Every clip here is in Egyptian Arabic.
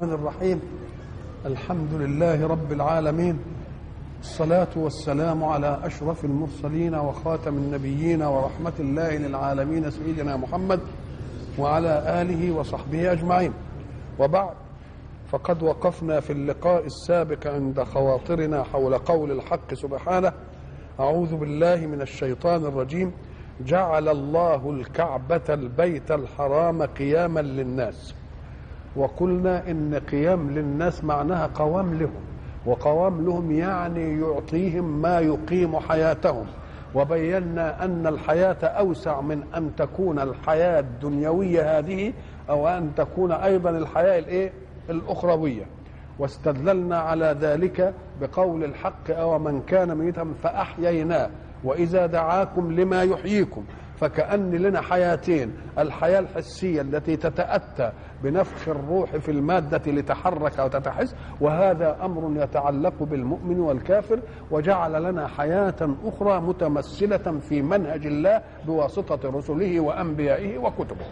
الرحمن الرحيم الحمد لله رب العالمين الصلاة والسلام على أشرف المرسلين وخاتم النبيين ورحمة الله للعالمين سيدنا محمد وعلى آله وصحبه أجمعين وبعد فقد وقفنا في اللقاء السابق عند خواطرنا حول قول الحق سبحانه أعوذ بالله من الشيطان الرجيم جعل الله الكعبة البيت الحرام قياما للناس وقلنا ان قيام للناس معناها قوام لهم وقوام لهم يعني يعطيهم ما يقيم حياتهم وبينا ان الحياه اوسع من ان تكون الحياه الدنيويه هذه او ان تكون ايضا الحياه الايه الاخرويه واستدللنا على ذلك بقول الحق او من كان ميتا فاحييناه واذا دعاكم لما يحييكم فكأن لنا حياتين الحياة الحسية التي تتأتى بنفخ الروح في المادة لتحرك وتتحس وهذا أمر يتعلق بالمؤمن والكافر وجعل لنا حياة أخرى متمثلة في منهج الله بواسطة رسله وأنبيائه وكتبه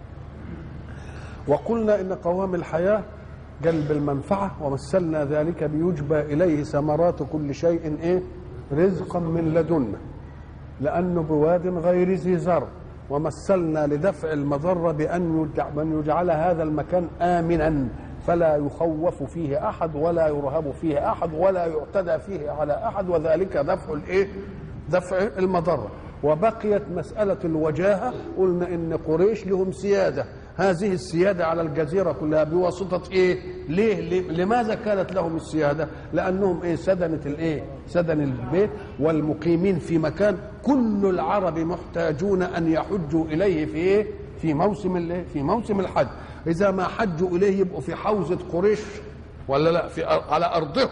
وقلنا إن قوام الحياة جلب المنفعة ومثلنا ذلك بيجبى إليه ثمرات كل شيء إيه رزقا من لدنا لأنه بواد غير ذي زرع ومثلنا لدفع المضرة بأن من يجعل هذا المكان آمنا فلا يخوف فيه أحد ولا يرهب فيه أحد ولا يعتدى فيه على أحد وذلك دفع الإيه؟ دفع المضرة وبقيت مسألة الوجاهة قلنا إن قريش لهم سيادة هذه السيادة على الجزيرة كلها بواسطة إيه؟ ليه؟ ليه؟ لماذا كانت لهم السيادة؟ لأنهم إيه؟ سدنة الإيه؟ سدن البيت والمقيمين في مكان كل العرب محتاجون أن يحجوا إليه في إيه؟ في موسم الإيه؟ في موسم الحج إذا ما حجوا إليه يبقوا في حوزة قريش ولا لا في على أرضهم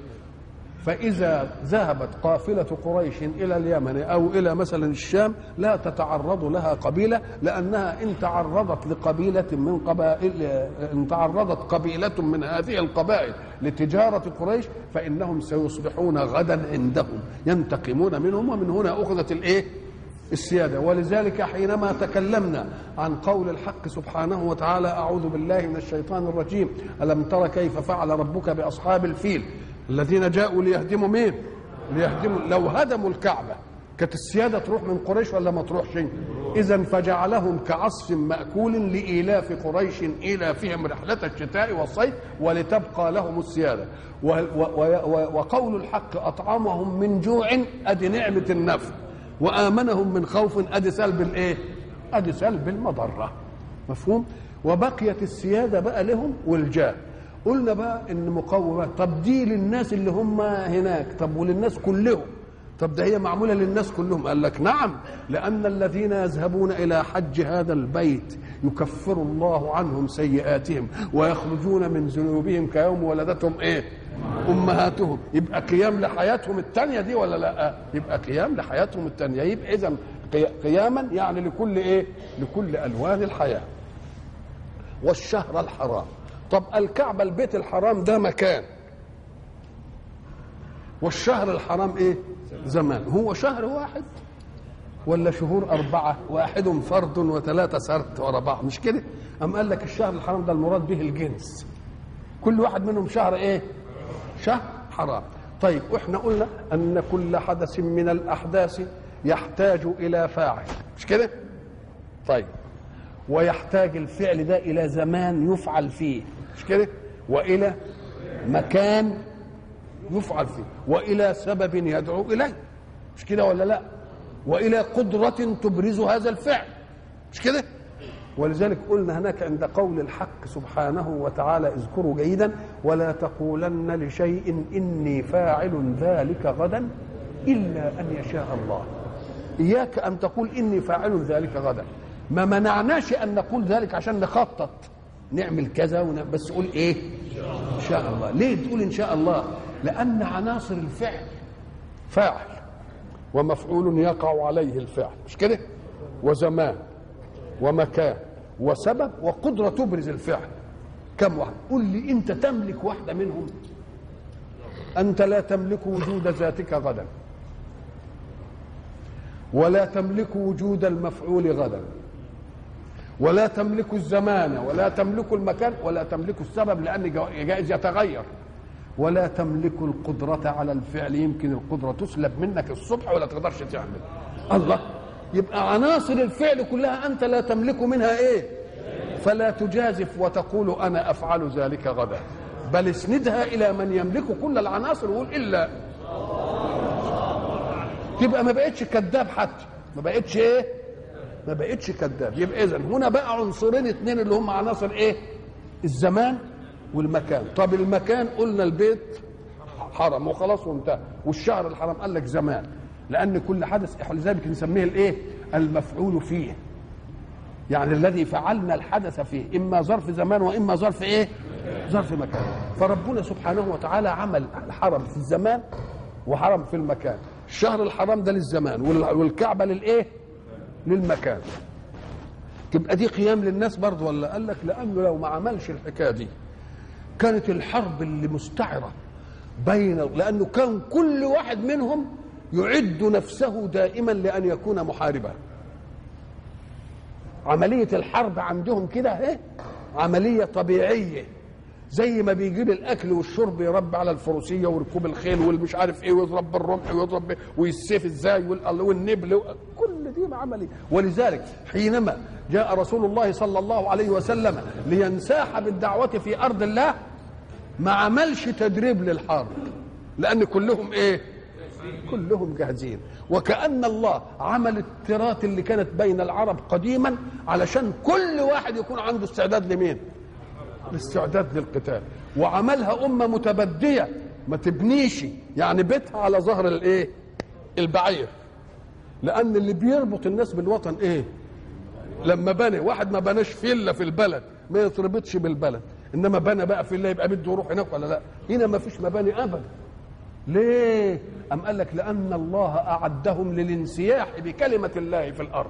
فإذا ذهبت قافلة قريش إلى اليمن أو إلى مثلا الشام لا تتعرض لها قبيلة لأنها إن تعرضت لقبيلة من قبائل إن تعرضت قبيلة من هذه القبائل لتجارة قريش فإنهم سيصبحون غدا عندهم ينتقمون منهم ومن هنا أخذت الإيه؟ السيادة ولذلك حينما تكلمنا عن قول الحق سبحانه وتعالى أعوذ بالله من الشيطان الرجيم ألم تر كيف فعل ربك بأصحاب الفيل الذين جاءوا ليهدموا مين ليهدموا لو هدموا الكعبة كانت السيادة تروح من قريش ولا ما تروحش إذا فجعلهم كعصف مأكول لإيلاف قريش إيلافهم رحلة الشتاء والصيف ولتبقى لهم السيادة و و و وقول الحق أطعمهم من جوع أدي نعمة النفع وآمنهم من خوف أدي سلب الإيه أدي سلب المضرة مفهوم وبقيت السيادة بقى لهم والجاه قلنا بقى ان مقومات طب دي للناس اللي هم هناك طب وللناس كلهم طب ده هي معموله للناس كلهم قال لك نعم لان الذين يذهبون الى حج هذا البيت يكفر الله عنهم سيئاتهم ويخرجون من ذنوبهم كيوم ولدتهم ايه امهاتهم يبقى قيام لحياتهم الثانيه دي ولا لا يبقى قيام لحياتهم الثانيه يبقى اذا قياما يعني لكل ايه لكل الوان الحياه والشهر الحرام طب الكعبة البيت الحرام ده مكان والشهر الحرام ايه زمان هو شهر واحد ولا شهور أربعة واحد فرد وثلاثة سرد ورا بعض مش كده أم قال لك الشهر الحرام ده المراد به الجنس كل واحد منهم شهر ايه شهر حرام طيب واحنا قلنا أن كل حدث من الأحداث يحتاج إلى فاعل مش كده طيب ويحتاج الفعل ده إلى زمان يفعل فيه مش كده والى مكان يفعل فيه والى سبب يدعو اليه مش كده ولا لا والى قدره تبرز هذا الفعل مش كده ولذلك قلنا هناك عند قول الحق سبحانه وتعالى اذكروا جيدا ولا تقولن لشيء اني فاعل ذلك غدا الا ان يشاء الله اياك ان تقول اني فاعل ذلك غدا ما منعناش ان نقول ذلك عشان نخطط نعمل كذا ون... بس قول ايه ان شاء الله ليه تقول ان شاء الله لان عناصر الفعل فاعل ومفعول يقع عليه الفعل مش كده وزمان ومكان وسبب وقدرة تبرز الفعل كم واحد قل لي انت تملك واحدة منهم انت لا تملك وجود ذاتك غدا ولا تملك وجود المفعول غدا ولا تملك الزمان ولا تملك المكان ولا تملك السبب لان جائز يتغير ولا تملك القدرة على الفعل يمكن القدرة تسلب منك الصبح ولا تقدرش تعمل الله يبقى عناصر الفعل كلها أنت لا تملك منها إيه فلا تجازف وتقول أنا أفعل ذلك غدا بل اسندها إلى من يملك كل العناصر وقول إلا تبقى ما بقتش كذاب حتى ما بقتش إيه ما بقتش كذاب يبقى إذا هنا بقى عنصرين اثنين اللي هم عناصر إيه الزمان والمكان طب المكان قلنا البيت حرم وخلاص وانتهى والشهر الحرام قال لك زمان لان كل حدث لذلك نسميه الايه المفعول فيه يعني الذي فعلنا الحدث فيه اما ظرف زمان واما ظرف ايه ظرف مكان فربنا سبحانه وتعالى عمل الحرم في الزمان وحرم في المكان الشهر الحرام ده للزمان والكعبه للايه للمكان تبقى دي قيام للناس برضه ولا قال لك لانه لو ما عملش الحكايه دي كانت الحرب اللي مستعرة بين لأنه كان كل واحد منهم يعد نفسه دائما لأن يكون محاربا عملية الحرب عندهم كده ايه عملية طبيعية زي ما بيجيب الاكل والشرب يربي على الفروسيه وركوب الخيل والمش عارف ايه ويضرب بالرمح ويضرب والسيف ازاي والنبل كل دي عمليه ولذلك حينما جاء رسول الله صلى الله عليه وسلم لينساح بالدعوه في ارض الله ما عملش تدريب للحرب لان كلهم ايه كلهم جاهزين وكأن الله عمل الترات اللي كانت بين العرب قديما علشان كل واحد يكون عنده استعداد لمين الاستعداد للقتال وعملها أمة متبدية ما تبنيش يعني بيتها على ظهر الايه البعير لأن اللي بيربط الناس بالوطن ايه لما بنى واحد ما بناش فيلا في البلد ما يتربطش بالبلد انما بنى بقى فيلا يبقى بده يروح هناك ولا لا هنا ما فيش مباني ابدا ليه أم قال لك لأن الله أعدهم للانسياح بكلمة الله في الأرض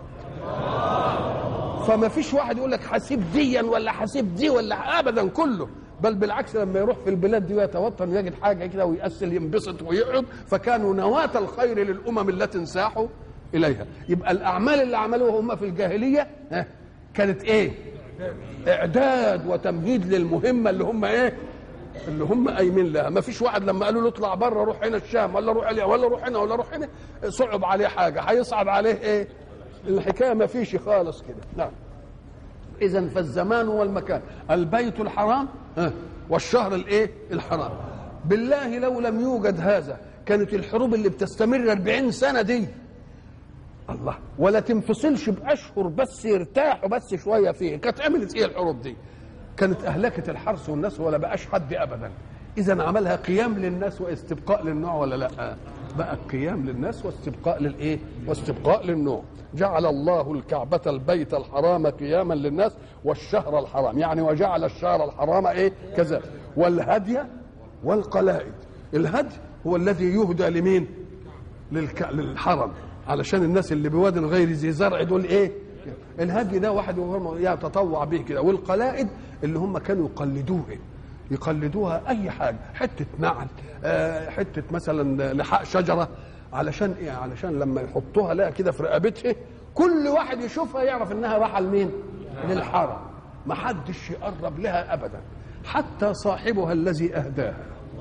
فما فيش واحد يقول لك حسيب ديا ولا حسيب دي ولا أبدا كله بل بالعكس لما يروح في البلاد دي ويتوطن يجد حاجة كده ويأسل ينبسط ويقعد فكانوا نواة الخير للأمم التي انساحوا إليها يبقى الأعمال اللي عملوها هم في الجاهلية ها كانت إيه إعداد وتمهيد للمهمة اللي هم إيه اللي هم قايمين لها ما فيش واحد لما قالوا له اطلع بره روح هنا الشام ولا روح عليها ولا روح هنا ولا روح هنا صعب عليه حاجه هيصعب عليه ايه الحكايه ما فيش خالص كده نعم اذا فالزمان والمكان البيت الحرام والشهر الايه الحرام بالله لو لم يوجد هذا كانت الحروب اللي بتستمر 40 سنه دي الله ولا تنفصلش باشهر بس يرتاحوا بس شويه فيه كانت عملت ايه الحروب دي كانت اهلكت الحرث والناس ولا بقاش حد ابدا اذا عملها قيام للناس واستبقاء للنوع ولا لا بقى قيام للناس واستبقاء للايه واستبقاء للنوع جعل الله الكعبة البيت الحرام قياما للناس والشهر الحرام يعني وجعل الشهر الحرام ايه كذا والهدي والقلائد الهدي هو الذي يهدى لمين للك... للحرم علشان الناس اللي بواد غير ذي زرع دول ايه الهدي ده واحد يتطوع به كده والقلائد اللي هم كانوا يقلدوه يقلدوها اي حاجه حته نعل آه حته مثلا لحاء شجره علشان ايه علشان لما يحطوها لها كده في رقبتها كل واحد يشوفها يعرف انها راحه لمين للحرم ما حدش يقرب لها ابدا حتى صاحبها الذي اهداها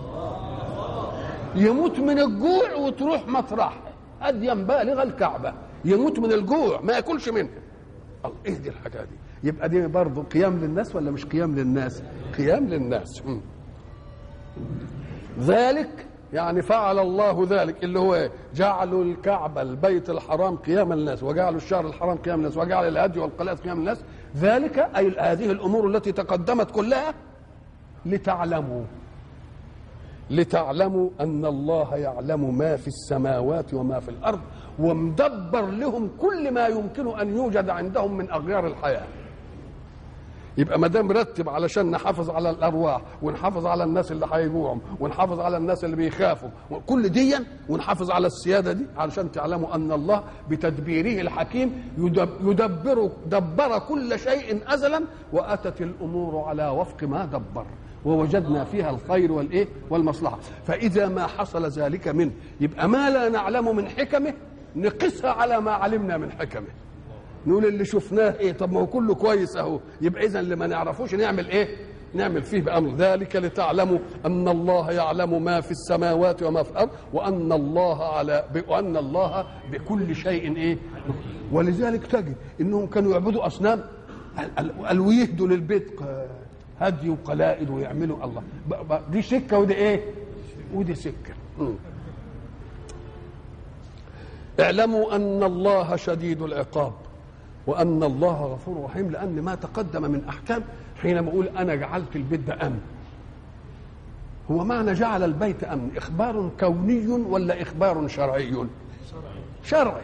يموت من الجوع وتروح مطرح اديا بالغ الكعبه يموت من الجوع ما ياكلش منها الله ايه دي الحاجه دي يبقى دي برضه قيام للناس ولا مش قيام للناس قيام للناس م. ذلك يعني فعل الله ذلك اللي هو ايه جعلوا الكعبه البيت الحرام قياما للناس وجعلوا الشهر الحرام قياما للناس وجعل الهدي والقلائد قياما للناس ذلك اي هذه الامور التي تقدمت كلها لتعلموا لتعلموا ان الله يعلم ما في السماوات وما في الارض ومدبر لهم كل ما يمكن ان يوجد عندهم من اغيار الحياه يبقى ما دام مرتب علشان نحافظ على الارواح ونحافظ على الناس اللي هيجوعهم ونحافظ على الناس اللي بيخافوا كل دي ونحافظ على السياده دي علشان تعلموا ان الله بتدبيره الحكيم يدبر دبر كل شيء ازلا واتت الامور على وفق ما دبر ووجدنا فيها الخير والايه والمصلحه فاذا ما حصل ذلك منه يبقى ما لا نعلم من حكمه نقسها على ما علمنا من حكمه نقول اللي شفناه ايه طب ما هو كله كويس اهو يبقى اذا اللي ما نعرفوش نعمل ايه نعمل فيه بامر ذلك لتعلموا ان الله يعلم ما في السماوات وما في الارض وان الله على وان الله بكل شيء ايه ولذلك تجد انهم كانوا يعبدوا اصنام قالوا يهدوا للبيت هدي وقلائد ويعملوا الله دي سكه ودي ايه ودي سكه اعلموا ان الله شديد العقاب وان الله غفور رحيم لان ما تقدم من احكام حينما اقول انا جعلت البيت ده امن هو معنى جعل البيت امن اخبار كوني ولا اخبار شرعي شرعي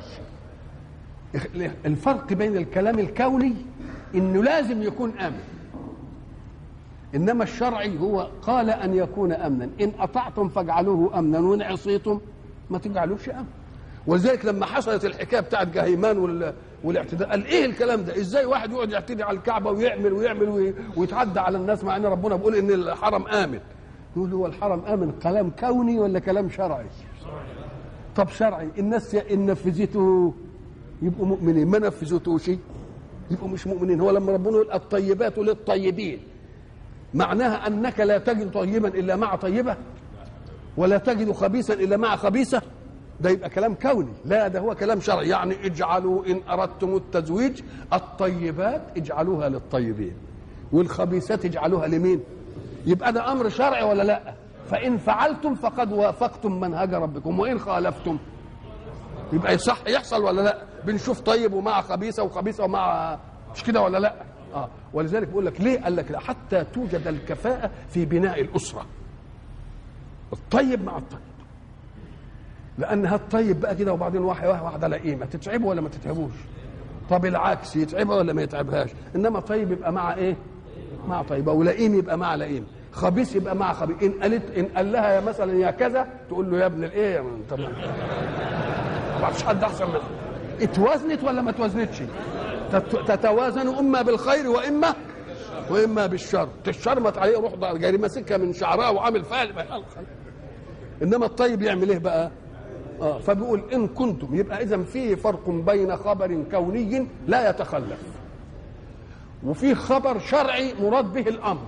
الفرق بين الكلام الكوني انه لازم يكون امن انما الشرعي هو قال ان يكون امنا ان اطعتم فاجعلوه امنا وان عصيتم ما تجعلوش امن ولذلك لما حصلت الحكايه بتاعت جهيمان والاعتداء قال ايه الكلام ده ازاي واحد يقعد يعتدي على الكعبه ويعمل ويعمل ويتعدى على الناس مع ان ربنا بيقول ان الحرم امن يقول هو الحرم امن كلام كوني ولا كلام شرعي طب شرعي الناس ان نفذته يبقوا مؤمنين ما نفذتوش يبقوا مش مؤمنين هو لما ربنا يقول الطيبات للطيبين معناها انك لا تجد طيبا الا مع طيبه ولا تجد خبيثا الا مع خبيثه ده يبقى كلام كوني لا ده هو كلام شرعي يعني اجعلوا ان اردتم التزويج الطيبات اجعلوها للطيبين والخبيثات اجعلوها لمين يبقى ده امر شرعي ولا لا فان فعلتم فقد وافقتم منهج ربكم وان خالفتم يبقى يصح يحصل ولا لا بنشوف طيب ومع خبيثه وخبيثه ومع مش كده ولا لا اه ولذلك بيقول لك ليه قال لك لا حتى توجد الكفاءه في بناء الاسره الطيب مع الطيب لان هالطيب بقى كده وبعدين واحد واحد على قيمه تتعبه ولا ما تتعبوش طب العكس يتعبها ولا ما يتعبهاش انما طيب يبقى مع ايه مع طيبه ولئيم يبقى مع لئيم خبيث يبقى مع خبيث ان قالت ان قال لها يا مثلا يا كذا تقول له يا ابن الايه يا من طب ما فيش حد احسن منها اتوازنت ولا ما اتوازنتش تتوازن اما بالخير واما واما بالشر تشرمت عليه روح جاي ماسكها من شعرها وعامل فيها انما الطيب يعمل ايه بقى آه فبيقول ان كنتم يبقى اذا فيه فرق بين خبر كوني لا يتخلف وفيه خبر شرعي مراد به الامر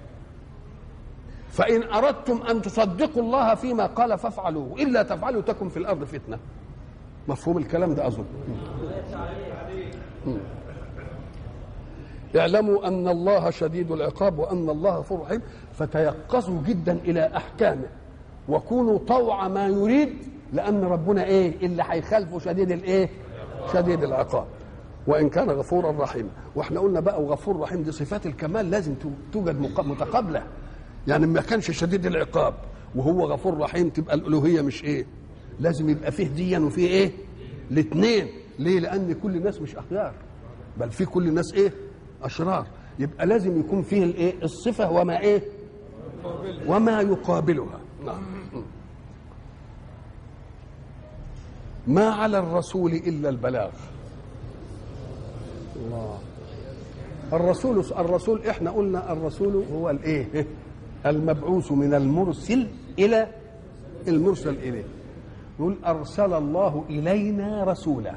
فان اردتم ان تصدقوا الله فيما قال فافعلوه الا تفعلوا تكن في الارض فتنه مفهوم الكلام ده اظن اعلموا ان الله شديد العقاب وان الله غفور رحيم فتيقظوا جدا الى احكامه وكونوا طوع ما يريد لان ربنا ايه اللي هيخالفه شديد الايه شديد العقاب وان كان غفورا رحيما واحنا قلنا بقى وغفور رحيم دي صفات الكمال لازم توجد متقابله يعني ما كانش شديد العقاب وهو غفور رحيم تبقى الالوهيه مش ايه لازم يبقى فيه ديا وفيه ايه الاثنين ليه لان كل الناس مش اخيار بل في كل الناس ايه اشرار يبقى لازم يكون فيه الايه الصفه وما ايه وما يقابلها نعم ما على الرسول الا البلاغ الله الرسول الرسول احنا قلنا الرسول هو الايه المبعوث من المرسل الى المرسل اليه يقول ارسل الله الينا رسولا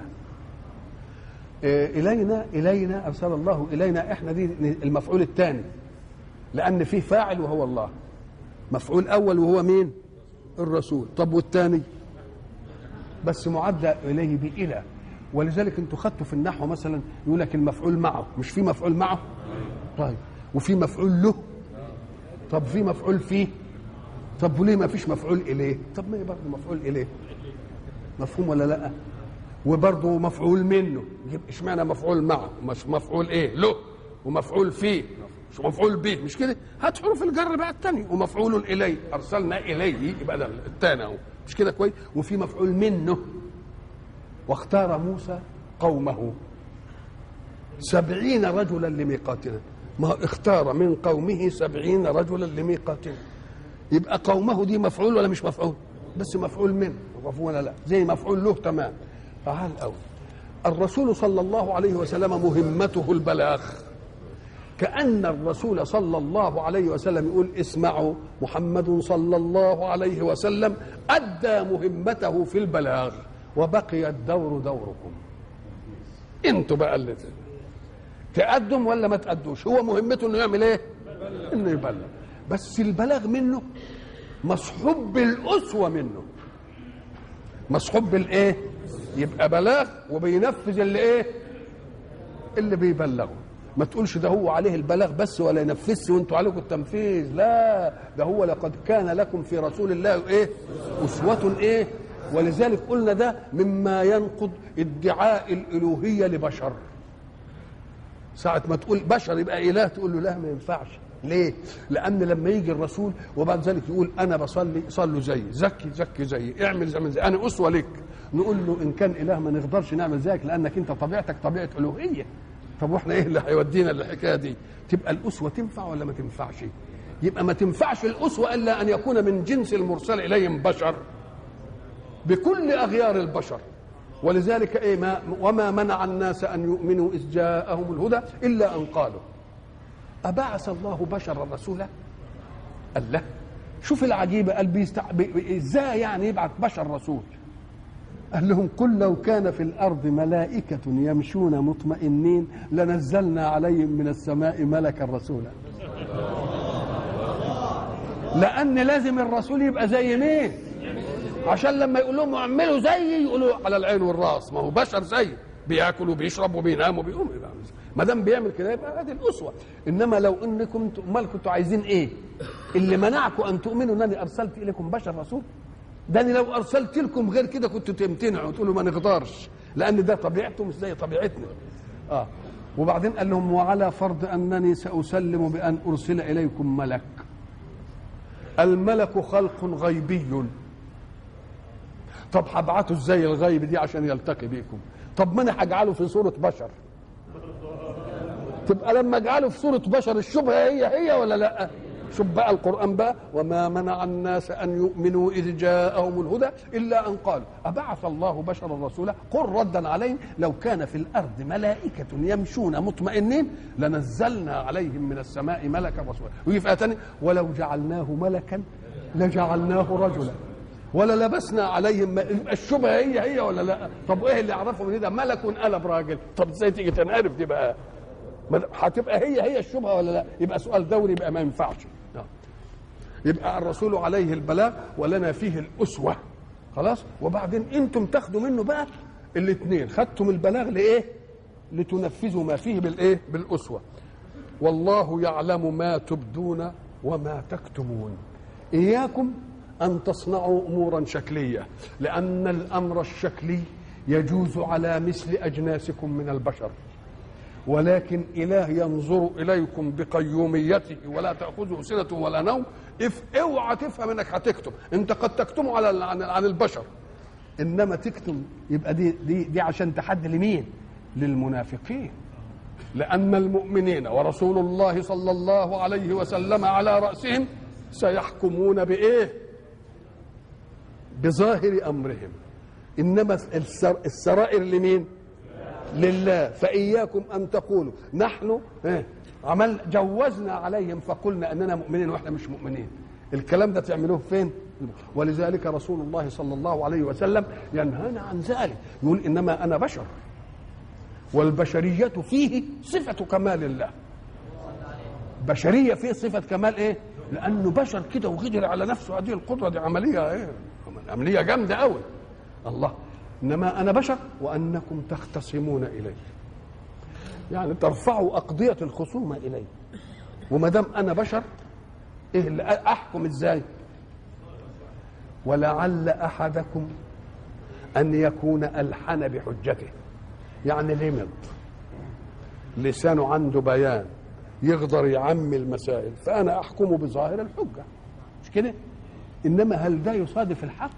الينا الينا ارسل الله الينا احنا دي المفعول الثاني لان فيه فاعل وهو الله مفعول اول وهو مين الرسول طب والثاني بس معدى اليه بإلى ولذلك انتوا خدتوا في النحو مثلا يقول لك المفعول معه مش في مفعول معه طيب وفي مفعول له طب في مفعول فيه طب وليه ما فيش مفعول اليه طب ما هي برضه مفعول اليه مفهوم ولا لا وبرضه مفعول منه يجيب اشمعنى مفعول معه مش مفعول ايه له ومفعول فيه مش مفعول به مش كده هات حروف الجر بقى الثاني ومفعول اليه ارسلنا اليه يبقى ده الثاني اهو مش كده كويس وفي مفعول منه واختار موسى قومه سبعين رجلا لميقاتنا ما اختار من قومه سبعين رجلا لميقاتنا يبقى قومه دي مفعول ولا مش مفعول بس مفعول منه مفهوم ولا لا زي مفعول له تمام تعال قوي الرسول صلى الله عليه وسلم مهمته البلاغ كأن الرسول صلى الله عليه وسلم يقول اسمعوا محمد صلى الله عليه وسلم أدى مهمته في البلاغ وبقي الدور دوركم انتوا بقى اللي تقدم ولا ما تقدوش هو مهمته انه يعمل ايه انه يبلغ بس البلاغ منه مصحوب بالاسوه منه مصحوب بالايه يبقى بلاغ وبينفذ اللي ايه اللي بيبلغه ما تقولش ده هو عليه البلاغ بس ولا ينفذش وانتوا عليكم التنفيذ لا ده هو لقد كان لكم في رسول الله ايه اسوه ايه ولذلك قلنا ده مما ينقض ادعاء الالوهيه لبشر ساعة ما تقول بشر يبقى إله تقول له لا ما ينفعش ليه؟ لأن لما يجي الرسول وبعد ذلك يقول أنا بصلي صلوا زيي، زكي زكي زيي، اعمل زي زي أنا أسوة لك. نقول له إن كان إله ما نقدرش نعمل زيك لأنك أنت طبيعتك طبيعة ألوهية. طب واحنا إيه اللي هيودينا للحكاية دي؟ تبقى الأسوة تنفع ولا ما تنفعش؟ يبقى ما تنفعش الأسوة إلا أن يكون من جنس المرسل إليهم بشر. بكل أغيار البشر. ولذلك ايه ما وما منع الناس ان يؤمنوا اذ جاءهم الهدى الا ان قالوا ابعث الله بشرا رسولا قال لا شوف العجيبه قال بيستع... بي... ازاي يعني يبعث بشر رسول قال لهم قل لو كان في الارض ملائكه يمشون مطمئنين لنزلنا عليهم من السماء ملكا رسولا لان لازم الرسول يبقى زي مين عشان لما يقول لهم اعملوا زيي يقولوا على العين والراس ما هو بشر زي بياكل وبيشرب وبينام وبيقوم ما دام بيعمل كده يبقى هذه الاسوه انما لو انكم امال كنتوا عايزين ايه؟ اللي منعكم ان تؤمنوا انني ارسلت اليكم بشر رسول ده أنا لو ارسلت لكم غير كده كنتوا تمتنعوا وتقولوا ما نقدرش لان ده طبيعته مش زي طبيعتنا اه وبعدين قال لهم وعلى فرض انني ساسلم بان ارسل اليكم ملك الملك خلق غيبي طب هبعته ازاي الغيب دي عشان يلتقي بيكم طب ما انا هجعله في صوره بشر تبقى لما اجعله في صوره بشر الشبهه هي هي ولا لا شوف بقى القران بقى وما منع الناس ان يؤمنوا اذ جاءهم الهدى الا ان قالوا ابعث الله بشرا رسولا قل ردا عليهم لو كان في الارض ملائكه يمشون مطمئنين لنزلنا عليهم من السماء ملكا رسولا ويجي في آية ولو جعلناه ملكا لجعلناه رجلا ولا لبسنا عليهم الشبهه هي هي ولا لا طب ايه اللي يعرفه من ده ملك قلب راجل طب ازاي تيجي تنعرف دي بقى هتبقى هي هي الشبهه ولا لا يبقى سؤال دوري يبقى ما ينفعش يبقى الرسول عليه البلاغ ولنا فيه الاسوه خلاص وبعدين انتم تاخدوا منه بقى الاثنين خدتم البلاغ لايه لتنفذوا ما فيه بالايه بالاسوه والله يعلم ما تبدون وما تكتمون اياكم ان تصنعوا امورا شكليه لان الامر الشكلي يجوز على مثل اجناسكم من البشر ولكن اله ينظر اليكم بقيوميته ولا تاخذه سنه ولا نوم اف اوعى تفهم انك هتكتم انت قد تكتمه على عن, عن البشر انما تكتم يبقى دي دي دي عشان تحدي لمين للمنافقين لان المؤمنين ورسول الله صلى الله عليه وسلم على راسهم سيحكمون بايه بظاهر امرهم انما السرائر لمين لله فاياكم ان تقولوا نحن عمل جوزنا عليهم فقلنا اننا مؤمنين واحنا مش مؤمنين الكلام ده تعملوه فين ولذلك رسول الله صلى الله عليه وسلم ينهانا عن ذلك يقول انما انا بشر والبشريه فيه صفه كمال الله بشريه فيه صفه كمال ايه لانه بشر كده وقدر على نفسه هذه القدره دي عمليه ايه عمليه جامده قوي الله انما انا بشر وانكم تختصمون الي يعني ترفعوا اقضيه الخصومه الي وما دام انا بشر ايه اللي احكم ازاي ولعل احدكم ان يكون الحن بحجته يعني لمض لسانه عنده بيان يقدر يعمي المسائل فانا احكم بظاهر الحجه مش كده انما هل ده يصادف الحق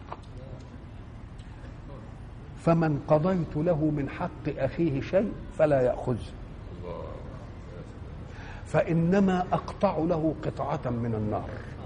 فمن قضيت له من حق اخيه شيء فلا ياخذه فانما اقطع له قطعه من النار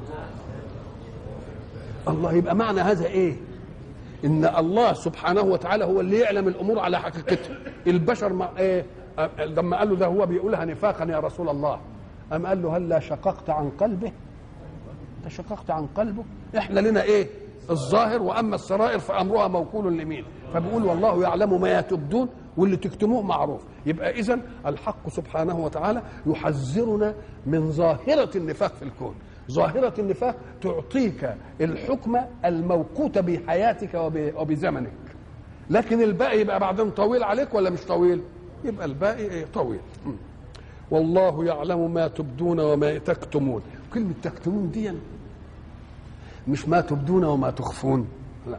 الله يبقى معنى هذا ايه ان الله سبحانه وتعالى هو اللي يعلم الامور على حقيقتها البشر مع ايه لما قال له ده هو بيقولها نفاقا يا رسول الله أم قال له هلا شققت عن قلبه انت شققت عن قلبه احنا لنا ايه الظاهر واما السرائر فامرها موكول لمين فبيقول والله يعلم ما تبدون واللي تكتموه معروف يبقى اذا الحق سبحانه وتعالى يحذرنا من ظاهره النفاق في الكون ظاهرة النفاق تعطيك الحكم الموقوت بحياتك وب- وبزمنك لكن الباقي يبقى بعدين طويل عليك ولا مش طويل يبقى الباقي إيه؟ طويل م. والله يعلم ما تبدون وما تكتمون كلمة تكتمون دي مش ما تبدون وما تخفون لا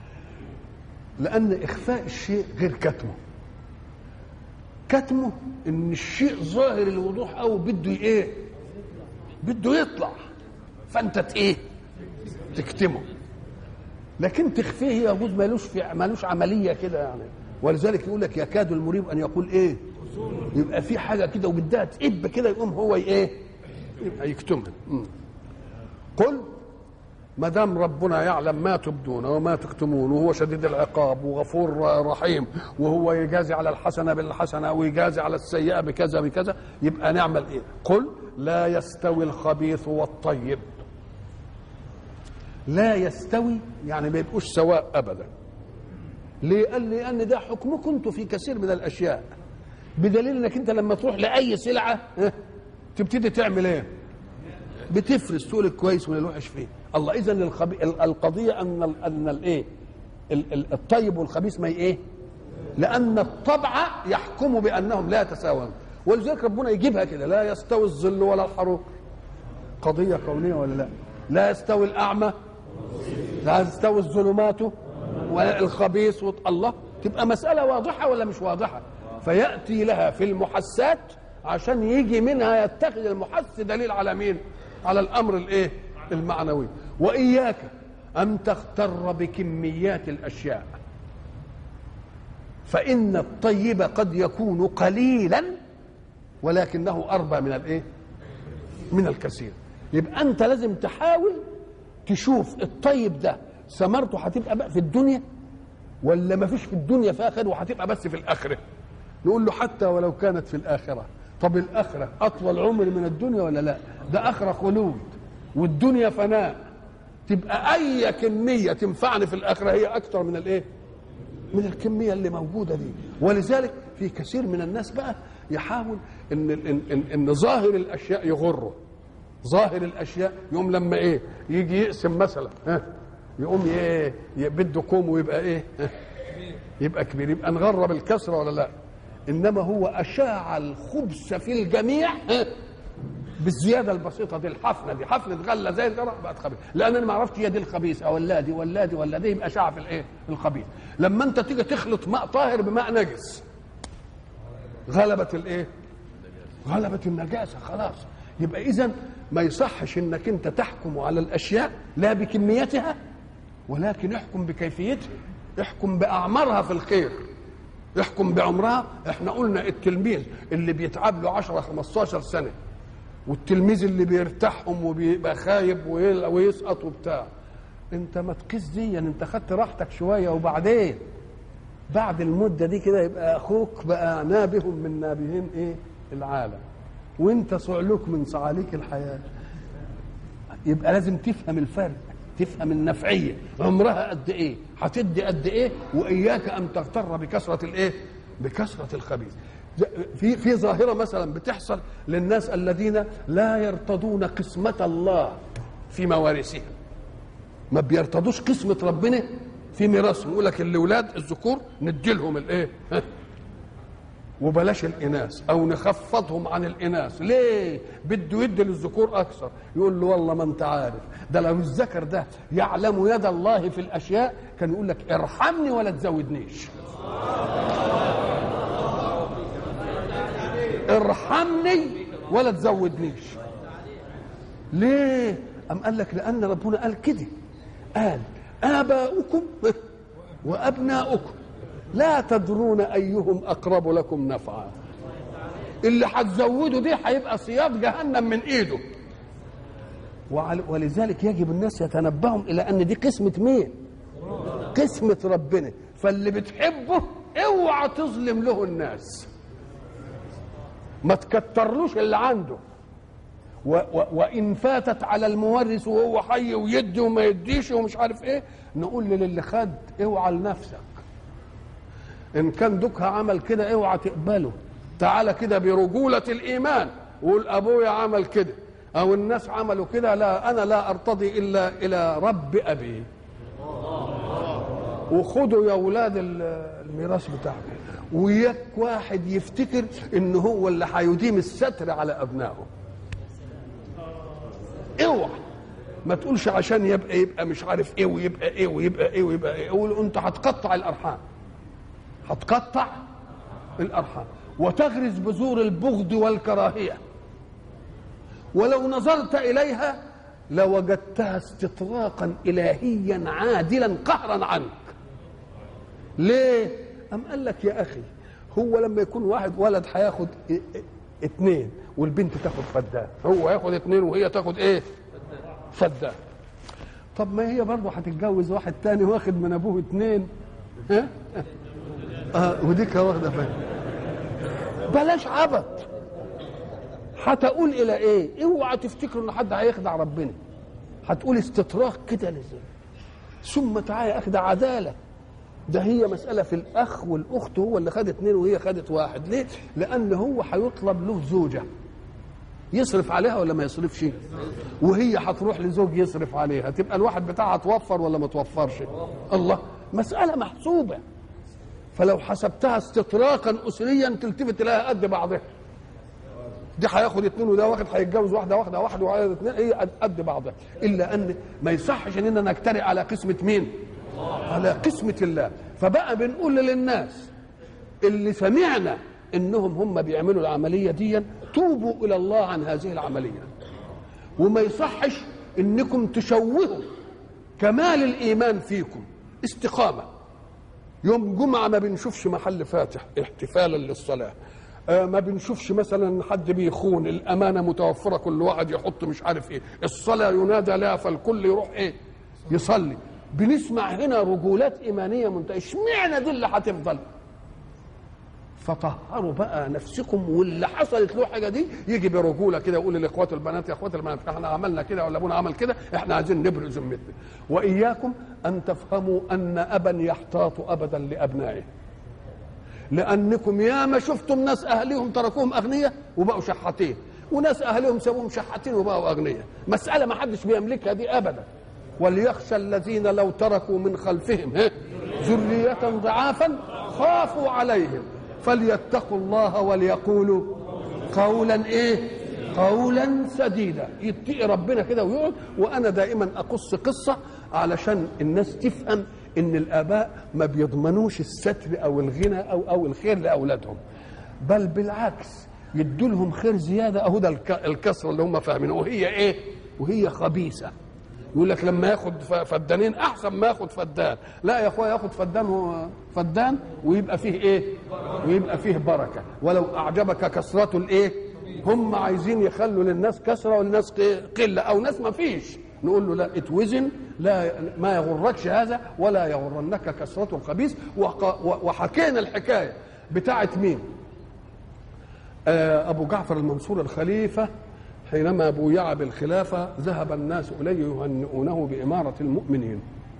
لأن إخفاء الشيء غير كتمه كتمه إن الشيء ظاهر الوضوح أو بده إيه بده يطلع فأنت ت- إيه تكتمه لكن تخفيه يجوز مالوش في مالوش عملية كده يعني ولذلك يقول لك يكاد المريب أن يقول إيه يبقى في حاجة كده وبدها تقب كده يقوم هو إيه يبقى يكتمها م. قل ما دام ربنا يعلم ما تبدون وما تكتمون وهو شديد العقاب وغفور رحيم وهو يجازي على الحسنه بالحسنه ويجازي على السيئه بكذا بكذا يبقى نعمل ايه؟ قل لا يستوي الخبيث والطيب. لا يستوي يعني ما يبقوش سواء ابدا. ليه؟ قال لي ان ده حكمكم انتم في كثير من الاشياء. بدليل انك انت لما تروح لاي سلعه ها، تبتدي تعمل ايه؟ بتفرز تقول الكويس من الوحش فيه الله اذا الخبي... ال- القضيه ان ال... ان الايه ال- ال- الطيب والخبيث ما ي- ايه لان الطبع يحكم بانهم لا يتساوون ولذلك ربنا يجيبها كده لا يستوي الظل ولا الحروق قضيه كونيه ولا لا لا يستوي الاعمى لا يستوي الظلمات ولا الخبيث وط... الله تبقى مساله واضحه ولا مش واضحه فياتي لها في المحسات عشان يجي منها يتخذ المحس دليل على مين على الامر الايه المعنوي واياك ان تغتر بكميات الاشياء فان الطيب قد يكون قليلا ولكنه اربى من الايه من الكثير يبقى انت لازم تحاول تشوف الطيب ده ثمرته هتبقى بقى في الدنيا ولا ما فيش في الدنيا فيها خير وهتبقى بس في الاخره نقول له حتى ولو كانت في الاخره طب الاخره اطول عمر من الدنيا ولا لا ده اخره خلود والدنيا فناء تبقى اي كميه تنفعني في الاخره هي اكثر من الايه من الكميه اللي موجوده دي ولذلك في كثير من الناس بقى يحاول ان ان ان, إن ظاهر الاشياء يغره ظاهر الاشياء يوم لما ايه يجي يقسم مثلا ها يقوم ايه بده كوم ويبقى ايه ها؟ يبقى كبير يبقى نغرب الكسره ولا لا انما هو اشاع الخبث في الجميع ها؟ بالزياده البسيطه دي الحفنه دي حفنه غله زي الجرح بقت خبيث لان انا ما عرفتش هي دي الخبيثه ولا دي ولا دي ولا دي يبقى اشاع في الايه الخبيث لما انت تيجي تخلط ماء طاهر بماء نجس غلبت الايه غلبت النجاسه خلاص يبقى اذا ما يصحش انك انت تحكم على الاشياء لا بكميتها ولكن احكم بكيفيتها احكم باعمارها في الخير احكم بعمرها احنا قلنا التلميذ اللي بيتعب له 10 15 سنه والتلميذ اللي بيرتاحهم وبيبقى خايب ويل- ويسقط وبتاع انت ما تقيس دي يعني انت خدت راحتك شويه وبعدين بعد المده دي كده يبقى اخوك بقى نابه من نابهين ايه العالم وانت صعلوك من صعاليك الحياه يبقى لازم تفهم الفرق تفهم النفعيه عمرها قد ايه هتدي قد ايه واياك ان تغتر بكثره الايه بكثره الخبيث ز- في في ظاهره مثلا بتحصل للناس الذين لا يرتضون قسمه الله في موارثهم ما بيرتضوش قسمه ربنا في ميراثهم يقول لك الاولاد الذكور ندي لهم الايه ها؟ وبلاش الاناث او نخفضهم عن الاناث ليه بده يدي للذكور اكثر يقول له والله ما انت عارف ده لو الذكر ده يعلم يد الله في الاشياء كان يقول لك ارحمني ولا تزودنيش ارحمني ولا تزودنيش ليه أم قال لك لأن ربنا قال كده قال آباؤكم وأبناؤكم لا تدرون أيهم أقرب لكم نفعا اللي هتزوده دي هيبقى صياد جهنم من إيده وعل- ولذلك يجب الناس يتنبهوا إلى أن دي قسمة مين قسمة ربنا فاللي بتحبه اوعى تظلم له الناس ما تكترلوش اللي عنده و و وان فاتت على المورث وهو حي ويدي وما يديش ومش عارف ايه نقول للي خد اوعى لنفسك ان كان دوكها عمل كده اوعى تقبله تعالى كده برجولة الإيمان وقول أبويا عمل كده أو الناس عملوا كده لا أنا لا أرتضي إلا إلى رب أبي وخدوا يا أولاد الميراث بتاعكم وياك واحد يفتكر إن هو اللي هيديم الستر على أبنائه اوعى ما تقولش عشان يبقى يبقى مش عارف ايه ويبقى ايه ويبقى ايه ويبقى ايه قول انت هتقطع الارحام هتقطع الارحام وتغرس بذور البغض والكراهيه ولو نظرت اليها لوجدتها استطراقا الهيا عادلا قهرا عنك ليه ام قال لك يا اخي هو لما يكون واحد ولد هياخد اتنين والبنت تاخد فدان هو ياخد اتنين وهي تاخد ايه فدان طب ما هي برضه هتتجوز واحد تاني واخد من ابوه اتنين ها اه وديك واخده فدان بلاش عبط هتقول الى ايه اوعى تفتكروا ان حد هيخدع ربنا هتقول استطراق كده لازم ثم تعالى اخد عداله ده هي مسألة في الأخ والأخت هو اللي خد اتنين وهي خدت واحد ليه؟ لأن هو هيطلب له زوجة يصرف عليها ولا ما يصرفش وهي هتروح لزوج يصرف عليها تبقى الواحد بتاعها توفر ولا ما توفرش الله مسألة محسوبة فلو حسبتها استطراقا أسريا تلتفت تلاقيها قد بعضها دي هياخد اتنين وده واحد هيتجوز واحده واحده واحد وعدد اتنين هي قد بعضها الا ان ما يصحش اننا نجترئ على قسمه مين؟ على قسمه الله فبقى بنقول للناس اللي سمعنا انهم هم بيعملوا العمليه دي توبوا الى الله عن هذه العمليه وما يصحش انكم تشوهوا كمال الايمان فيكم استقامه يوم جمعه ما بنشوفش محل فاتح احتفالا للصلاه آه ما بنشوفش مثلا حد بيخون الامانه متوفره كل واحد يحط مش عارف ايه الصلاه ينادى لها فالكل يروح ايه يصلي بنسمع هنا رجولات ايمانيه منتهيه اشمعنى دي اللي هتفضل فطهروا بقى نفسكم واللي حصلت له حاجه دي يجي برجوله كده يقول لاخوات البنات يا اخوات البنات احنا عملنا كده ولا ابونا عمل كده احنا عايزين نبرئ ذمتنا واياكم ان تفهموا ان ابا يحتاط ابدا لابنائه لانكم ياما شفتم ناس اهليهم تركوهم اغنياء وبقوا شحاتين وناس اهلهم سابوهم شحاتين وبقوا اغنياء مساله ما حدش بيملكها دي ابدا وليخشى الذين لو تركوا من خلفهم ذريه ضعافا خافوا عليهم فليتقوا الله وليقولوا قولا ايه قولا سديدا يتقي ربنا كده ويقعد وانا دائما اقص قصه علشان الناس تفهم ان الاباء ما بيضمنوش الستر او الغنى او او الخير لاولادهم بل بالعكس يدوا لهم خير زياده اهو ده الكسره اللي هم فاهمينه وهي ايه وهي خبيثه يقول لك لما ياخد فدانين احسن ما ياخد فدان لا يا اخويا ياخد فدان فدان ويبقى فيه ايه ويبقى فيه بركه ولو اعجبك كثره الايه هم عايزين يخلوا للناس كثره والناس قله او ناس ما فيش نقول له لا اتوزن لا ما يغركش هذا ولا يغرنك كثرة الخبيث وحكينا الحكاية بتاعت مين آه أبو جعفر المنصور الخليفة حينما بويع بالخلافة ذهب الناس إليه يهنئونه بإمارة المؤمنين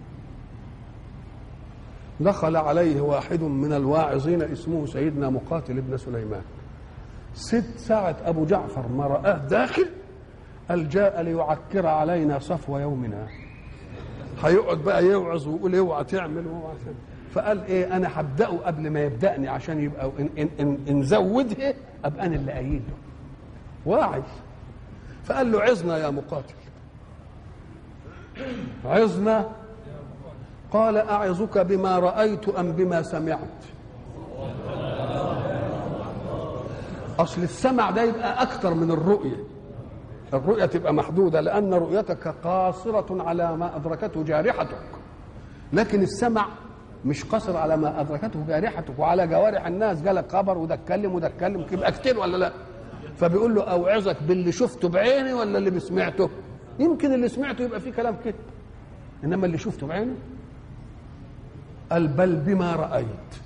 دخل عليه واحد من الواعظين اسمه سيدنا مقاتل بن سليمان ست ساعة أبو جعفر ما رآه داخل قال جاء ليعكر علينا صفو يومنا هيقعد بقى يوعظ ويقول اوعى تعمل واوعى تعمل فقال ايه انا هبداه قبل ما يبداني عشان يبقى ان ان ان, إن زودها ابقى انا اللي ايده واعظ فقال له عظنا يا مقاتل عظنا قال اعظك بما رايت ام بما سمعت اصل السمع ده يبقى اكتر من الرؤيه الرؤية تبقى محدودة لأن رؤيتك قاصرة على ما أدركته جارحتك لكن السمع مش قصر على ما أدركته جارحتك وعلى جوارح الناس جالك خبر وده اتكلم وده اتكلم يبقى كتير ولا لا فبيقول له أوعظك باللي شفته بعيني ولا اللي بسمعته يمكن اللي سمعته يبقى فيه كلام كده إنما اللي شفته بعيني قال بل بما رأيت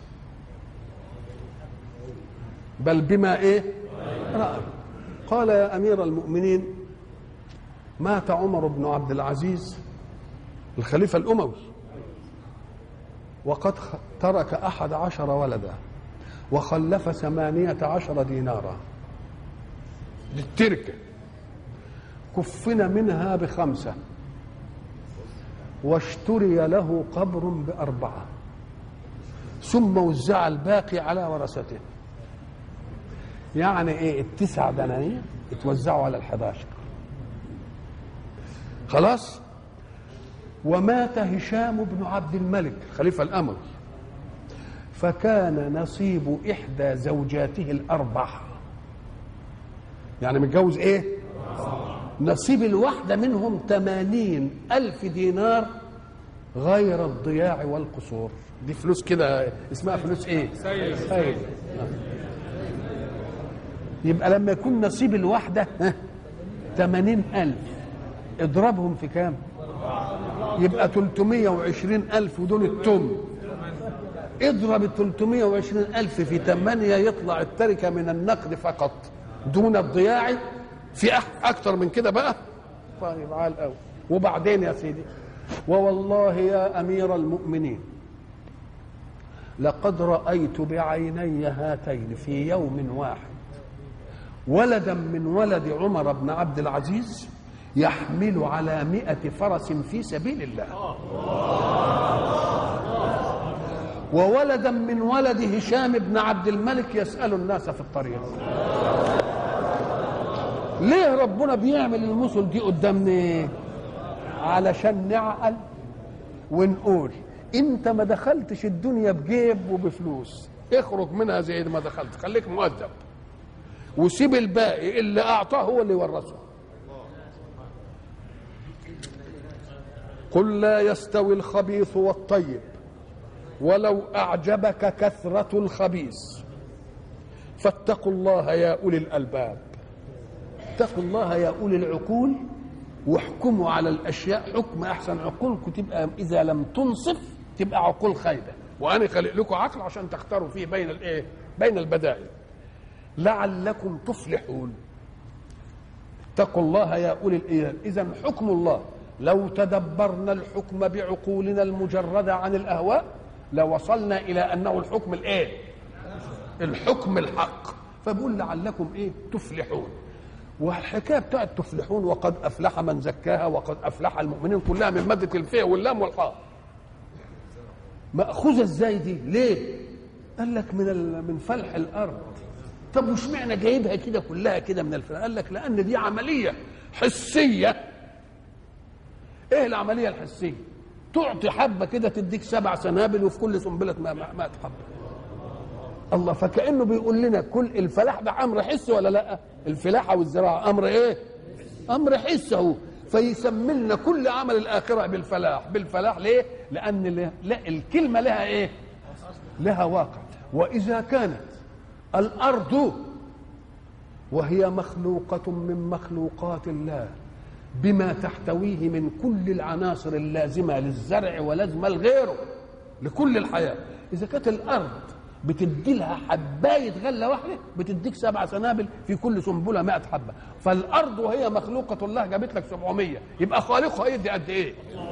بل بما إيه رأيت قال يا امير المؤمنين مات عمر بن عبد العزيز الخليفه الاموي وقد خ- ترك أحد عشر ولدا وخلف ثمانية عشر دينارا للتركة كفن منها بخمسة واشتري له قبر بأربعة ثم وزع الباقي على ورثته يعني ايه التسع دنانير اتوزعوا على الحداشر خلاص ومات هشام بن عبد الملك الخليفة الأموي فكان نصيب إحدى زوجاته الأربع يعني متجوز إيه نصيب الواحدة منهم ثمانين ألف دينار غير الضياع والقصور دي فلوس كده اسمها فلوس ايه سيد يبقى لما يكون نصيب الواحدة ها، 80 ألف اضربهم في كام يبقى 320 ألف ودول التم اضرب ال 320 ألف في 8 يطلع التركة من النقد فقط دون الضياع في أح- أكتر من كده بقى طيب عال قوي وبعدين يا سيدي ووالله يا أمير المؤمنين لقد رأيت بعيني هاتين في يوم واحد ولدا من ولد عمر بن عبد العزيز يحمل على مئة فرس في سبيل الله وولدا من ولد هشام بن عبد الملك يسأل الناس في الطريق ليه ربنا بيعمل المثل دي قدامنا علشان نعقل ونقول انت ما دخلتش الدنيا بجيب وبفلوس اخرج منها زي ما دخلت خليك مؤدب وسيب الباقي اللي اعطاه هو اللي ورثه قل لا يستوي الخبيث والطيب ولو اعجبك كثره الخبيث فاتقوا الله يا اولي الالباب اتقوا الله يا اولي العقول واحكموا على الاشياء حكم احسن عقولكم تبقى اذا لم تنصف تبقى عقول خايبه وانا خلق لكم عقل عشان تختاروا فيه بين الايه بين البدائل لعلكم تفلحون اتقوا الله يا اولي الالباب اذا حكم الله لو تدبرنا الحكم بعقولنا المجرده عن الاهواء لوصلنا الى انه الحكم الايه الحكم الحق فبقول لعلكم ايه تفلحون والحكايه بتاعت تفلحون وقد افلح من زكاها وقد افلح المؤمنين كلها من ماده الفاء واللام والحاء ماخوذه ازاي دي ليه قال لك من ال- من فلح الارض طب وش معنى جايبها كده كلها كده من الفلح قال لك لان دي عمليه حسيه ايه العمليه الحسيه تعطي حبه كده تديك سبع سنابل وفي كل سنبله ما ما ما حبه الله فكانه بيقول لنا كل الفلاح ده امر حسي ولا لا الفلاحه والزراعه امر ايه امر حسي اهو فيسمي لنا كل عمل الاخره بالفلاح بالفلاح ليه لان له- لا الكلمه لها ايه لها واقع واذا كانت الارض وهي مخلوقه من مخلوقات الله بما تحتويه من كل العناصر اللازمه للزرع ولازمه لغيره لكل الحياه اذا كانت الارض بتدي لها حبايه غله واحده بتديك سبع سنابل في كل سنبله 100 حبه فالارض وهي مخلوقه الله جابت لك 700 يبقى خالقها يدي قد ايه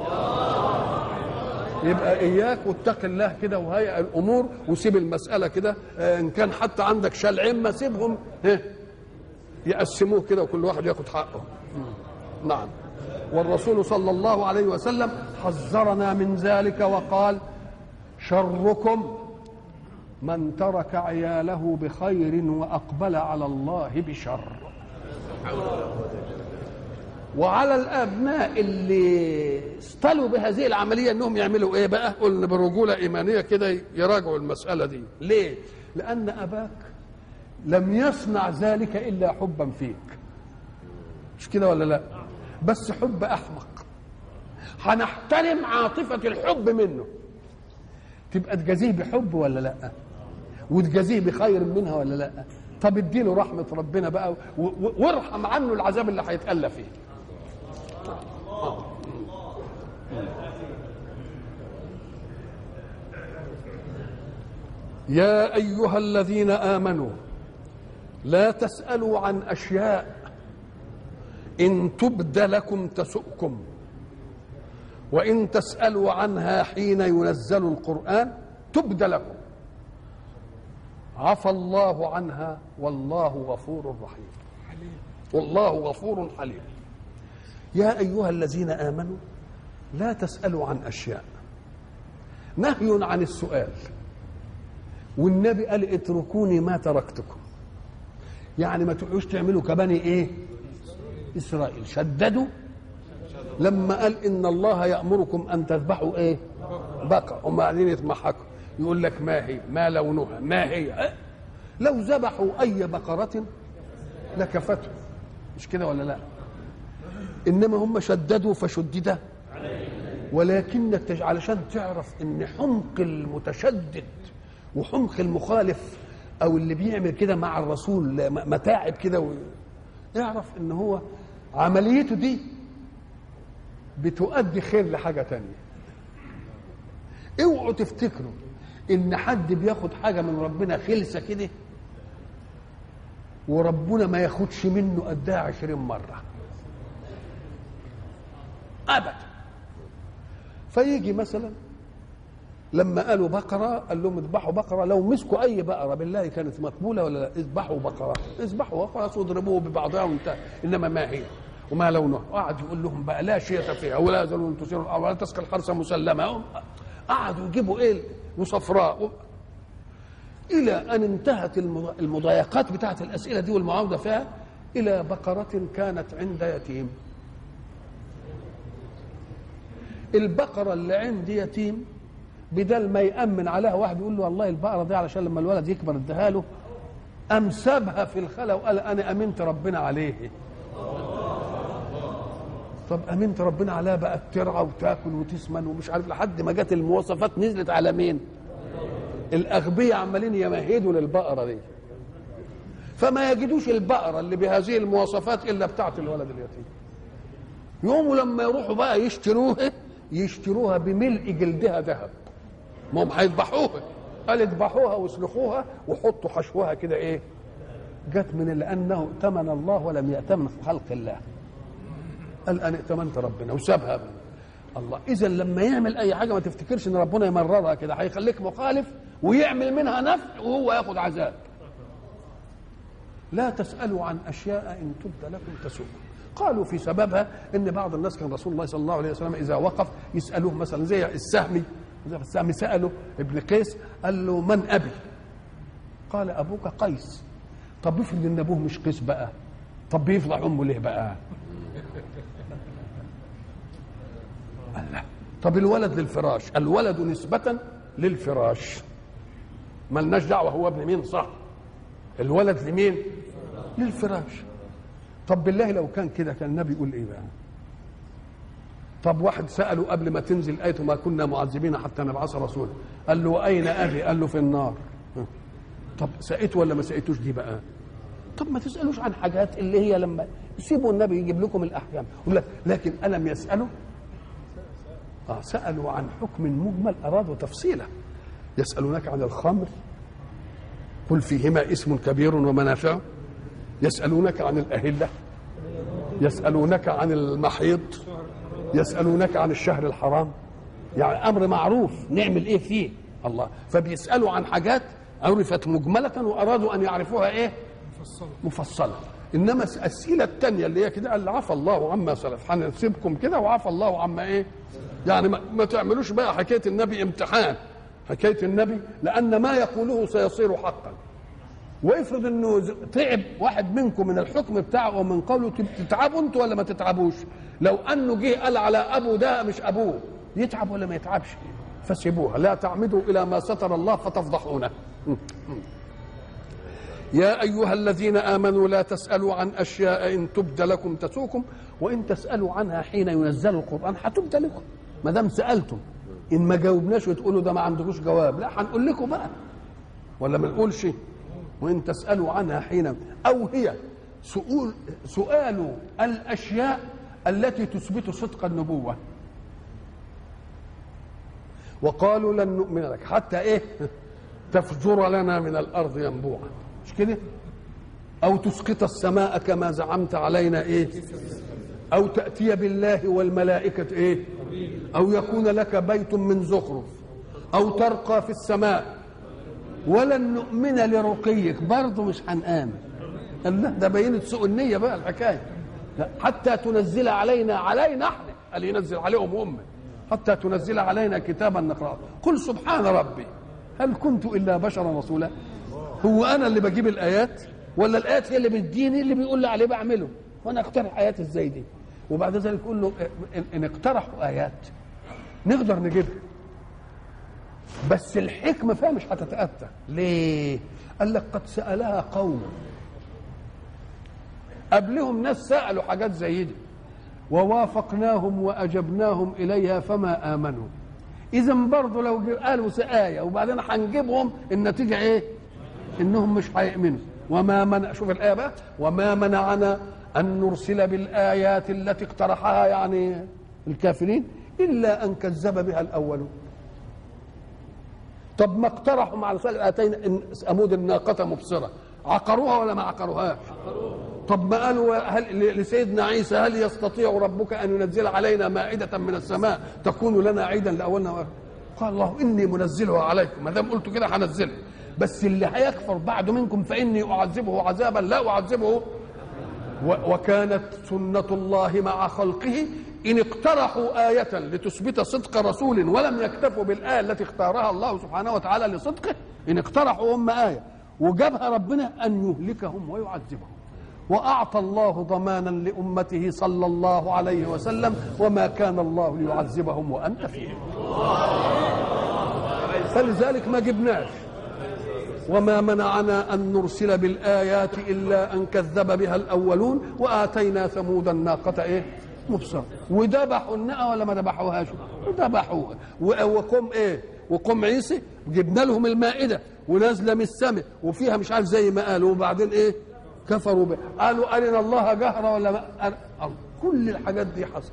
يبقى اياك واتق الله كده وهيئ الامور وسيب المساله كده آه، ان كان حتى عندك شلعين ما سيبهم ها، يقسموه كده وكل واحد ياخد حقه نعم والرسول صلى الله عليه وسلم حذرنا من ذلك وقال شركم من ترك عياله بخير واقبل على الله بشر وعلى الابناء اللي استلوا بهذه العمليه انهم يعملوا ايه بقى قلنا برجوله ايمانيه كده يراجعوا المساله دي ليه لان اباك لم يصنع ذلك الا حبا فيك مش كده ولا لا بس حب احمق هنحترم عاطفه الحب منه تبقى تجازيه بحب ولا لا وتجازيه بخير منها ولا لا طب اديله رحمه ربنا بقى و- و- وارحم عنه العذاب اللي هيتألى فيه يا ايها الذين امنوا لا تسالوا عن اشياء ان تبد لكم تسؤكم وإن تسألوا عنها حين ينزل القرآن تبد لكم عفى الله عنها والله غفور رحيم والله غفور حليم يا أيها الذين آمنوا لا تسألوا عن أشياء نهي عن السؤال والنبي قال اتركوني ما تركتكم يعني ما تقعدوش تعملوا كبني ايه اسرائيل شددوا لما قال ان الله يامركم ان تذبحوا ايه بقر هم قاعدين يتمحكوا يقول لك ما هي ما لونها ما هي لو ذبحوا اي بقره لكفته مش كده ولا لا انما هم شددوا فشدد ولكن التج... علشان تعرف ان حمق المتشدد وحمق المخالف او اللي بيعمل كده مع الرسول متاعب كده و... اعرف ان هو عمليته دي بتؤدي خير لحاجه تانية اوعوا تفتكروا ان حد بياخد حاجه من ربنا خلسه كده وربنا ما ياخدش منه قدها عشرين مره ابدا فيجي مثلا لما قالوا بقرة قال لهم اذبحوا بقرة لو مسكوا أي بقرة بالله كانت مقبولة ولا لا اذبحوا بقرة اذبحوا بقرة واضربوه ببعضها وانتهى إنما ما هي وما لونها قعد يقول لهم بقى لا شيء فيها ولا يزالون تثير الأرض ولا تسقى الحرث مسلمة قعدوا يجيبوا ايه وصفراء إلى أن انتهت المضايقات بتاعت الأسئلة دي والمعاوضة فيها إلى بقرة كانت عند يتيم البقرة اللي عند يتيم بدل ما يأمن عليها واحد يقول له والله البقرة دي علشان لما الولد يكبر اديها له أم سابها في الخلا وقال أنا أمنت ربنا عليه طب أمنت ربنا عليها بقت ترعى وتاكل وتسمن ومش عارف لحد ما جت المواصفات نزلت على مين؟ الأغبياء عمالين يمهدوا للبقرة دي فما يجدوش البقرة اللي بهذه المواصفات إلا بتاعت الولد اليتيم يوموا لما يروحوا بقى يشتروها يشتروها بملء جلدها ذهب ما هم هيذبحوها قال اذبحوها واسلخوها وحطوا حشوها كده ايه جت من لانه ائتمن الله ولم يأتمن خلق الله قال انا ائتمنت ربنا وسابها بنا. الله اذا لما يعمل اي حاجه ما تفتكرش ان ربنا يمررها كده هيخليك مخالف ويعمل منها نفع وهو ياخذ عذاب لا تسالوا عن اشياء ان تبد لكم تسؤكم قالوا في سببها ان بعض الناس كان رسول الله صلى الله عليه وسلم اذا وقف يسالوه مثلا زي السهمي السهمي ساله ابن قيس قال له من ابي؟ قال ابوك قيس طب افرض ان ابوه مش قيس بقى طب بيفضح امه ليه بقى؟ قال لا طب الولد للفراش الولد نسبة للفراش ملناش دعوة هو ابن مين صح الولد لمين للفراش طب بالله لو كان كده كان النبي يقول ايه بقى طب واحد سأله قبل ما تنزل آية ما كنا معذبين حتى نبعث رسولا قال له أين أبي قال له في النار طب سألته ولا ما سألتوش دي بقى طب ما تسألوش عن حاجات اللي هي لما سيبوا النبي يجيب لكم الأحكام يقول لك لكن ألم يسألوا آه سألوا عن حكم مجمل أرادوا تفصيله يسألونك عن الخمر قل فيهما اسم كبير ومنافع يسألونك عن الأهلة يسألونك عن المحيض يسألونك عن الشهر الحرام يعني أمر معروف نعمل إيه فيه الله فبيسألوا عن حاجات عرفت مجملة وأرادوا أن يعرفوها إيه مفصلة, مفصلة. إنما الأسئلة الثانية اللي هي كده قال عفى الله عما سلف هنسيبكم كده وعفى الله عما إيه يعني ما, ما تعملوش بقى حكاية النبي امتحان حكاية النبي لأن ما يقوله سيصير حقا وافرض انه تعب واحد منكم من الحكم بتاعه ومن قوله تتعبوا انتوا ولا ما تتعبوش لو انه جه قال على ابو ده مش ابوه يتعب ولا ما يتعبش فسيبوها لا تعمدوا الى ما ستر الله فتفضحونه يا ايها الذين امنوا لا تسالوا عن اشياء ان تبد لكم تسوكم وان تسالوا عنها حين ينزل القران هتبد لكم ما دام سالتم ان ما جاوبناش وتقولوا ده ما عندكوش جواب لا هنقول لكم بقى ولا ما نقولش وإن تسألوا عنها حين أو هي سؤال, سؤال الأشياء التي تثبت صدق النبوة وقالوا لن نؤمن لك حتى إيه تفجر لنا من الأرض ينبوعا مش كده أو تسقط السماء كما زعمت علينا إيه أو تأتي بالله والملائكة إيه او يكون لك بيت من زخرف او ترقى في السماء ولن نؤمن لرقيك برضه مش هنآمن قال لا ده بينت سوء النية بقى الحكاية لا حتى تنزل علينا علينا احنا قال ينزل عليهم هم حتى تنزل علينا كتابا نقرأه قل سبحان ربي هل كنت إلا بشرا رسولا هو أنا اللي بجيب الآيات ولا الآيات هي اللي بتديني اللي بيقول لي عليه بعمله وأنا أقترح آيات إزاي دي وبعد ذلك يقول له إن- إن اقترحوا آيات نقدر نجيبها بس الحكمة فيها مش هتتأتى ليه؟ قال لك قد سألها قوم قبلهم ناس سألوا حاجات زي دي ووافقناهم وأجبناهم إليها فما آمنوا إذا برضه لو جي- قالوا آية وبعدين هنجيبهم النتيجة إيه؟ إنهم مش هيؤمنوا وما منع شوف الآية بقى وما منعنا أن نرسل بالآيات التي اقترحها يعني الكافرين إلا أن كذب بها الأولون طب ما اقترحوا مع رسول اتينا إن- امود الناقه مبصره عقروها ولا ما عقروهاش طب ما قالوا هل لسيدنا عيسى هل يستطيع ربك ان ينزل علينا مائده من السماء تكون لنا عيدا لاولنا وآخرنا؟ قال الله اني منزلها عليكم ما دام قلت كده هنزلها بس اللي هيكفر بعد منكم فاني اعذبه عذابا لا اعذبه و- وكانت سنة الله مع خلقه إن اقترحوا آية لتثبت صدق رسول ولم يكتفوا بالآية التي اختارها الله سبحانه وتعالى لصدقه إن اقترحوا هم آية وجابها ربنا أن يهلكهم ويعذبهم وأعطى الله ضمانا لأمته صلى الله عليه وسلم وما كان الله ليعذبهم وأنت فيهم فلذلك ما جبناش وما منعنا أن نرسل بالآيات إلا أن كذب بها الأولون وآتينا ثمود الناقة إيه مبصرة وذبحوا الناقة ولا ما ذبحوهاش ذبحوها و- وقم إيه وقم عيسى جبنا لهم المائدة ونازلة من السماء وفيها مش عارف زي ما قالوا وبعدين إيه كفروا به قالوا أرنا الله جهرة ولا ما أر- كل الحاجات دي حصل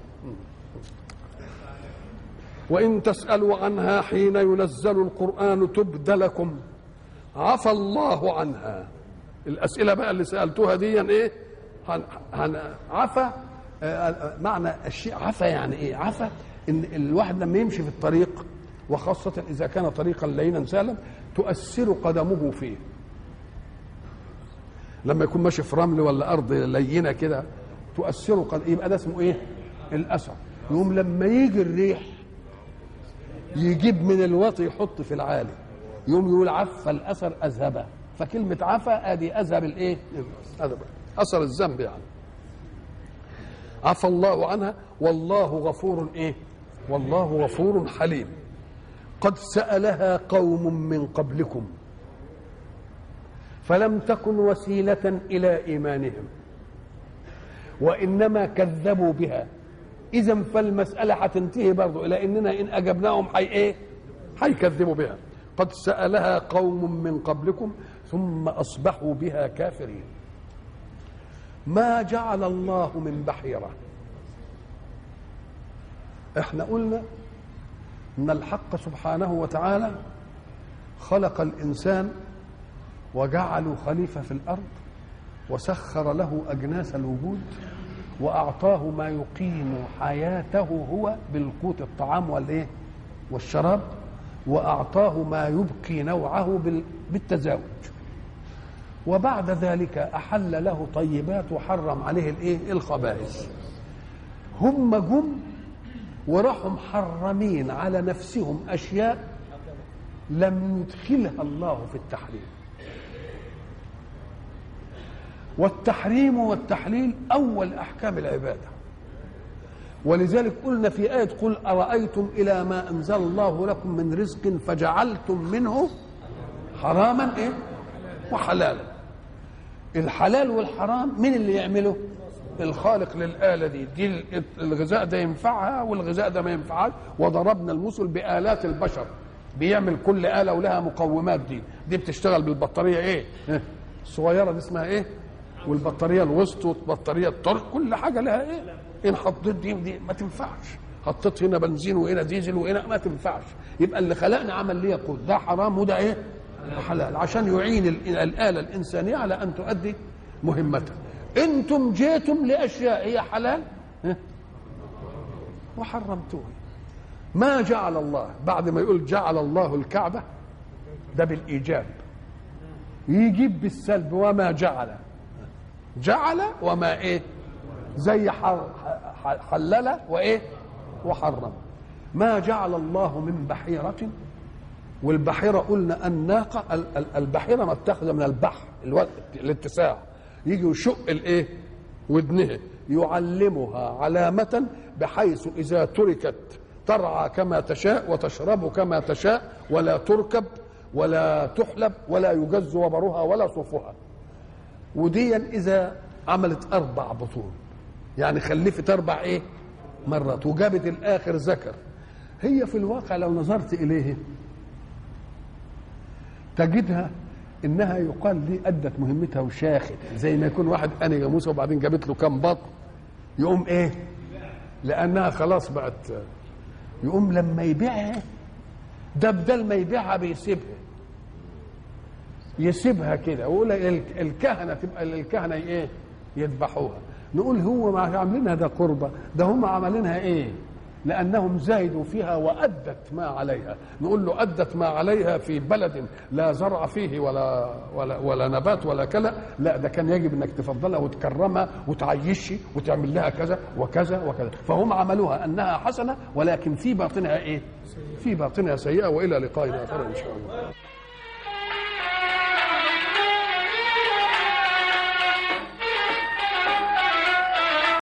وإن تسألوا عنها حين ينزل القرآن تبد لكم عفى الله عنها الأسئلة بقى اللي سألتوها دي إيه هن هن عفى آه، معنى الشيء عفى يعني إيه عفى إن الواحد لما يمشي في الطريق وخاصة إذا كان طريقا لينا سهلا تؤثر قدمه فيه لما يكون ماشي في رمل ولا أرض لينة كده تؤثر قد يبقى ده اسمه إيه الأثر يقوم لما يجي الريح يجيب من الوطي يحط في العالي يوم يقول عفى الاثر اذهبه فكلمه عفى ادي اذهب الايه أذهب. اثر الذنب يعني عفى الله عنها والله غفور ايه والله غفور حليم قد سالها قوم من قبلكم فلم تكن وسيله الى ايمانهم وانما كذبوا بها اذا فالمساله هتنتهي برضه الى اننا ان اجبناهم حي ايه هيكذبوا بها قد سالها قوم من قبلكم ثم اصبحوا بها كافرين ما جعل الله من بحيره احنا قلنا ان الحق سبحانه وتعالى خلق الانسان وجعله خليفه في الارض وسخر له اجناس الوجود واعطاه ما يقيم حياته هو بالقوت الطعام والايه والشراب واعطاه ما يبقي نوعه بال- بالتزاوج وبعد ذلك احل له طيبات وحرم عليه الايه الخبائث هم جم وراحوا محرمين على نفسهم اشياء لم يدخلها الله في التحريم والتحريم والتحليل اول احكام العباده ولذلك قلنا في آية قل أرأيتم إلى ما أنزل الله لكم من رزق فجعلتم منه حراما إيه؟ وحلالا الحلال والحرام مين اللي يعمله؟ الخالق للآلة دي دي ال- الغذاء ده ينفعها والغذاء ده ما ينفعهاش وضربنا المثل بآلات البشر بيعمل كل آلة ولها مقومات دي دي بتشتغل بالبطارية إيه؟ ها؟ الصغيرة دي اسمها إيه؟ والبطارية الوسط والبطارية الطرق كل حاجة لها إيه؟ إن حطيت دي ودي ما تنفعش حطيت هنا بنزين وهنا ديزل وهنا ما تنفعش يبقى اللي خلقنا عمل ليه يقول ده حرام وده ايه حلال عشان يعين ال- الآلة الإنسانية على أن تؤدي مهمتها أنتم جيتم لأشياء هي حلال ها؟ وحرمتوها ما جعل الله بعد ما يقول جعل الله الكعبة ده بالإيجاب يجيب بالسلب وما جعل جعل وما ايه زي حلل وايه وحرم ما جعل الله من بحيرة والبحيرة قلنا الناقة البحيرة متخذة من البحر الاتساع يجي يشق الايه ودنها يعلمها علامة بحيث إذا تركت ترعى كما تشاء وتشرب كما تشاء ولا تركب ولا تحلب ولا يجز وبرها ولا صوفها وديا إذا عملت أربع بطون يعني خلفت أربع إيه مرات وجابت الآخر ذكر هي في الواقع لو نظرت إليه تجدها انها يقال دي ادت مهمتها وشاخت زي ما يكون واحد اني جاموسه وبعدين جابت له كام بطن يقوم ايه لانها خلاص بقت يقوم لما يبيعها ده بدل ما يبيعها بيسيبها يسيبها كده ويقول الكهنه تبقى الكهنه ايه يذبحوها نقول هو ما عاملينها ده قربه ده هم عاملينها ايه لانهم زايدوا فيها وادت ما عليها نقول له ادت ما عليها في بلد لا زرع فيه ولا ولا ولا نبات ولا كلا لا ده كان يجب انك تفضلها وتكرمها وتعيشها وتعمل لها كذا وكذا وكذا فهم عملوها انها حسنه ولكن في باطنها ايه في باطنها سيئه والى لقاء اخر ان شاء الله